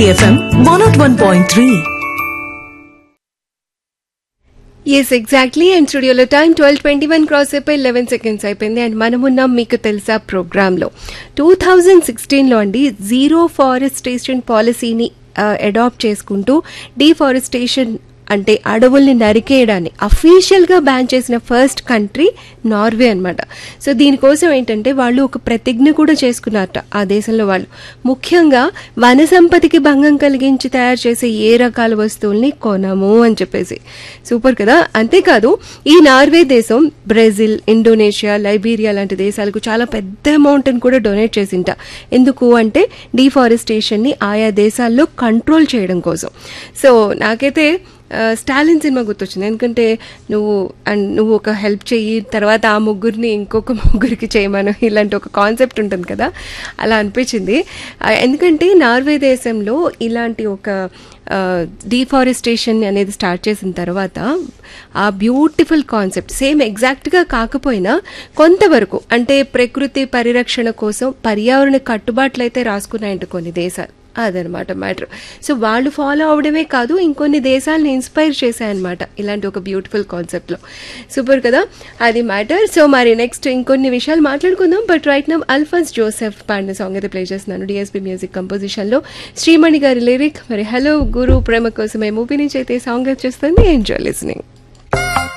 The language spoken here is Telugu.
City FM 101.3. Yes exactly and స్టూడియోలో time twelve twenty one cross అయిపోయి లెవెన్ సెకండ్స్ అయిపోయింది అండ్ మనమున్నాం మీకు తెలుసా ప్రోగ్రాంలో టూ థౌజండ్ సిక్స్టీన్లో అండి జీరో ఫారెస్టేషన్ పాలసీని అడాప్ట్ చేసుకుంటూ డీఫారెస్టేషన్ అంటే అడవుల్ని నరికేయడాన్ని అఫీషియల్గా బ్యాన్ చేసిన ఫస్ట్ కంట్రీ నార్వే అనమాట సో దీనికోసం ఏంటంటే వాళ్ళు ఒక ప్రతిజ్ఞ కూడా చేసుకున్నారట ఆ దేశంలో వాళ్ళు ముఖ్యంగా వన సంపదకి భంగం కలిగించి తయారు చేసే ఏ రకాల వస్తువుల్ని కొనము అని చెప్పేసి సూపర్ కదా అంతేకాదు ఈ నార్వే దేశం బ్రెజిల్ ఇండోనేషియా లైబీరియా లాంటి దేశాలకు చాలా పెద్ద అమౌంట్ని కూడా డొనేట్ చేసింట ఎందుకు అంటే డీఫారెస్టేషన్ని ఆయా దేశాల్లో కంట్రోల్ చేయడం కోసం సో నాకైతే ఆ, స్టాలిన్ సినిమా గుర్తొచ్చింది ఎందుకంటే నువ్వు అండ్ నువ్వు ఒక హెల్ప్ చెయ్యి తర్వాత ఆ ముగ్గురిని ఇంకొక ముగ్గురికి చేయమను ఇలాంటి ఒక కాన్సెప్ట్ ఉంటుంది కదా అలా అనిపించింది ఆ, ఎందుకంటే నార్వే దేశంలో ఇలాంటి ఒక డీఫారెస్టేషన్ అనేది స్టార్ట్ చేసిన తర్వాత ఆ బ్యూటిఫుల్ కాన్సెప్ట్ సేమ్ ఎగ్జాక్ట్గా కాకపోయినా కొంతవరకు అంటే ప్రకృతి పరిరక్షణ కోసం పర్యావరణ కట్టుబాట్లు అయితే రాసుకున్నాయంట కొన్ని దేశాలు అదనమాట మ్యాటర్ సో వాళ్ళు ఫాలో అవడమే కాదు ఇంకొన్ని దేశాలను ఇన్స్పైర్ చేశాయన్నమాట ఇలాంటి ఒక బ్యూటిఫుల్ కాన్సెప్ట్లో సూపర్ కదా అది మ్యాటర్ సో మరి నెక్స్ట్ ఇంకొన్ని విషయాలు మాట్లాడుకుందాం బట్ రైట్ నమ్ అల్ఫాన్స్ జోసెఫ్ పాడిన సాంగ్ అయితే ప్లే చేస్తున్నాను డిఎస్పీ మ్యూజిక్ కంపోజిషన్లో శ్రీమణి గారి లిరిక్ మరి హలో గురు ప్రేమ కోసమే మూవీ నుంచి అయితే సాంగ్ వచ్చేస్తుంది ఎంజాయ్ లిస్నింగ్